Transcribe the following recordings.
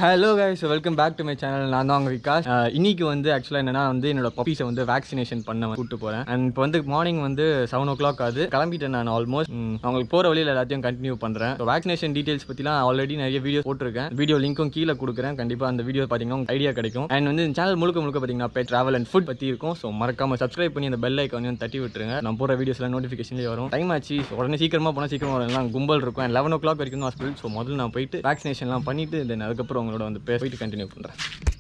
hello guys welcome back to my channel நான் தான் உங்கள் விகாஸ் அஹ் இன்னைக்கு வந்து ஆக்சுவலாக என்னன்னா வந்து என்னோட பப்பீஸை வந்து வேக்சினேஷன் பண்ண கூட்டு போகிறேன் அண்ட் இப்போ வந்து மார்னிங் வந்து செவன் ஓ கிளாக் ஆகுது கிளம்பிட்டேன் நான் ஆல்மோஸ்ட் அவங்களுக்கு போகிற வழியில் எல்லாத்தையும் கண்டினியூ பண்ணுறேன் ஸோ வேக்சினேஷன் டீட்டெயில்ஸ் பற்றிலாம் ஆல்ரெடி நிறைய வீடியோ போட்டிருக்கேன் வீடியோ லிங்க்கும் கீழே கொடுக்குறேன் கண்டிப்பாக அந்த வீடியோ பார்த்தீங்கன்னா உங்களுக்கு ஐடியா கிடைக்கும் அண்ட் வந்து இந்த சேனல் முழுக்க முழுக்க பார்த்தீங்கன்னா பே ட்ராவல் அண்ட் ஃபுட் பற்றி இருக்கும் ஸோ மறக்காம சப்ஸ்கிரைப் பண்ணி அந்த பெல் ஐக்கானையும் தட்டி விட்டுருங்க நான் போகிற வீடியோஸ்லாம் நோட்டிஃபிகேஷன்லேயே வரும் டைம் ஆச்சு so உடனே சீக்கிரமாக போனால் சீக்கிரமாக வரும் எல்லாம் கும்பல் இருக்கும் அண்ட் லெவன் ஓ கிளாக் வரைக்கும் தான் ஹாஸ்பிட்டல் ஸோ முதல்ல நான் போயிட்டு வேக்சினேஷன்லாம் பண்ணிட்டு தென் அதுக்கப்புறம் உங்களோட வந்து பேச போயிட்டு கண்டினியூ பண்ணுறேன்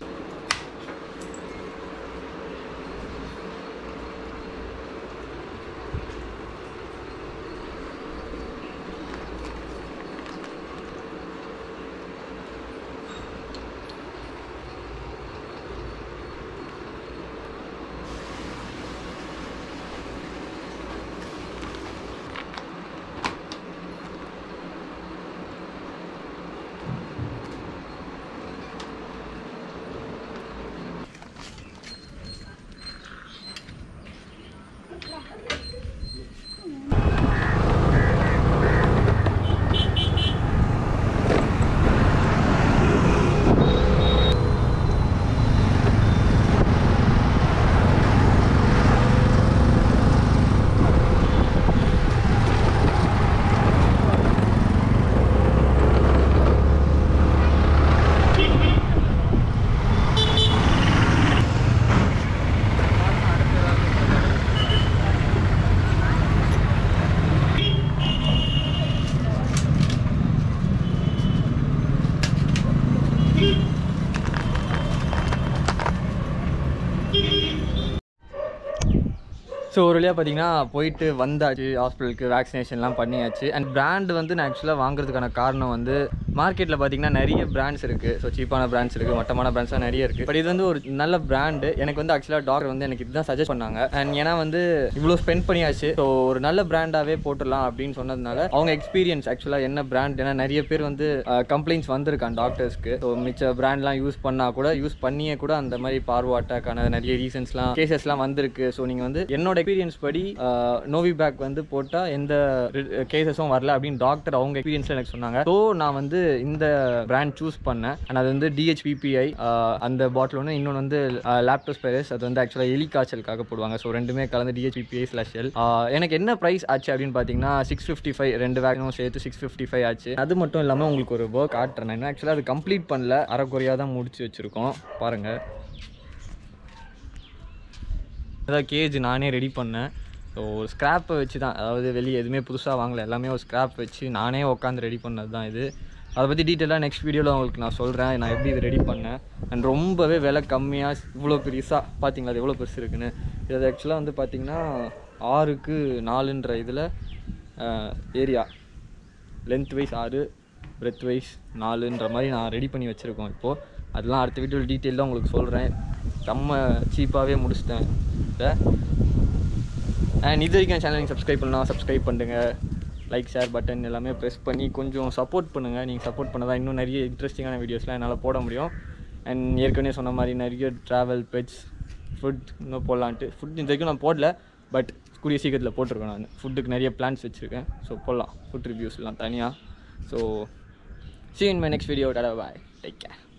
ஸோ ஒரு வழியாக பார்த்தீங்கன்னா போயிட்டு வந்தாச்சு ஹாஸ்பிட்டலுக்கு வேக்சினேஷன்லாம் பண்ணியாச்சு அண்ட் பிராண்ட் வந்து நான் ஆக்சுவலாக வாங்குறதுக்கான காரணம் வந்து மார்க்கெட்டில் பார்த்தீங்கன்னா நிறைய பிராண்ட்ஸ் இருக்குது ஸோ சீப்பான பிராண்ட்ஸ் இருக்குது மட்டமான பிராண்ட்ஸ்லாம் நிறைய இருக்குது பட் இது வந்து ஒரு நல்ல பிராண்டு எனக்கு வந்து ஆக்சுவலாக டாக்டர் வந்து எனக்கு இதுதான் சஜஸ்ட் பண்ணாங்க அண்ட் ஏன்னா வந்து இவ்வளோ ஸ்பெண்ட் பண்ணியாச்சு ஸோ ஒரு நல்ல பிராண்டாகவே போட்டுடலாம் அப்படின்னு சொன்னதுனால அவங்க எக்ஸ்பீரியன்ஸ் ஆக்சுவலாக என்ன பிராண்ட் ஏன்னா நிறைய பேர் வந்து கம்ப்ளைண்ட்ஸ் வந்திருக்கான் டாக்டர்ஸ்க்கு ஸோ மிச்ச பிராண்ட்லாம் யூஸ் பண்ணால் கூட யூஸ் பண்ணியே கூட அந்த மாதிரி பார்வோ அட்டாக்கான நிறைய ரீசன்ஸ்லாம் கேசஸ்லாம் வந்திருக்கு ஸோ நீங்கள் வந்து என்னோட எக்ஸ்பீரியன்ஸ் படி நோவி பேக் வந்து போட்டால் எந்த கேசஸும் வரல அப்படின்னு டாக்டர் அவங்க எக்ஸ்பீரியன்ஸில் எனக்கு சொன்னாங்க ஸோ நான் வந்து இந்த பிராண்ட் சூஸ் பண்ணேன் அண்ட் அது வந்து டிஹெச்பிபிஐ அந்த பாட்டில் ஒன்று இன்னொன்று வந்து லேப்டோஸ்பைரஸ் அது வந்து ஆக்சுவலாக எலி காய்ச்சலுக்காக போடுவாங்க ஸோ ரெண்டுமே கலந்து டிஹெச்பிபிஐ ஸ்லாஷ் எல் எனக்கு என்ன ப்ரைஸ் ஆச்சு அப்படின்னு பார்த்தீங்கன்னா சிக்ஸ் ஃபிஃப்டி ஃபைவ் ரெண்டு வேகனும் சேர்த்து சிக்ஸ் ஃபிஃப்டி ஃபைவ் ஆச்சு அது மட்டும் இல்லாமல் உங்களுக்கு ஒரு ஒர்க் காட்டுறேன் நான் ஆக்சுவலாக அது கம்ப்ளீட் பண்ணல அரைக்குறையாக தான் முடிச்சு வச்சுருக்கோம் பாருங்கள் அதான் கேஜ் நானே ரெடி பண்ணேன் ஸோ ஒரு ஸ்க்ராப்பை வச்சு தான் அதாவது வெளியே எதுவுமே புதுசாக வாங்கல எல்லாமே ஒரு ஸ்க்ராப் வச்சு நானே உட்காந்து ரெடி பண்ணது தான் இது அதை பற்றி டீட்டெயிலாக நெக்ஸ்ட் வீடியோவில் உங்களுக்கு நான் சொல்கிறேன் நான் எப்படி இது ரெடி பண்ணேன் அண்ட் ரொம்பவே விலை கம்மியாக இவ்வளோ பெருசாக பார்த்தீங்களா அது எவ்வளோ பெருசு இருக்குன்னு இது ஆக்சுவலாக வந்து பார்த்தீங்கன்னா ஆறுக்கு நாலுன்ற இதில் ஏரியா லென்த் வைஸ் ஆறு பிரெத் வைஸ் நாலுன்ற மாதிரி நான் ரெடி பண்ணி வச்சுருக்கோம் இப்போது அதெல்லாம் அடுத்த வீடியோவில் டீட்டெயிலாக உங்களுக்கு சொல்கிறேன் செம்ம சீப்பாகவே முடிச்சிட்டேன் இதை அண்ட் இது வரைக்கும் சேனல் நீங்கள் சப்ஸ்கிரைப் பண்ணலாம் சப்ஸ்கிரைப் பண்ணுங்க லைக் ஷேர் பட்டன் எல்லாமே ப்ரெஸ் பண்ணி கொஞ்சம் சப்போர்ட் பண்ணுங்கள் நீங்கள் சப்போர்ட் பண்ணதான் இன்னும் நிறைய இன்ட்ரெஸ்டிங்கான வீடியோஸ்லாம் என்னால் போட முடியும் அண்ட் ஏற்கனவே சொன்ன மாதிரி நிறைய ட்ராவல் பெட்ஸ் ஃபுட் இன்னும் போடலான்ட்டு ஃபுட் இந்த வரைக்கும் நான் போடல பட் கூடிய சீக்கிரத்தில் போட்டிருக்கேன் நான் ஃபுட்டுக்கு நிறைய பிளான்ஸ் வச்சுருக்கேன் ஸோ போடலாம் ஃபுட் ரிவ்யூஸ்லாம் தனியாக so see you in my next video tada bye take care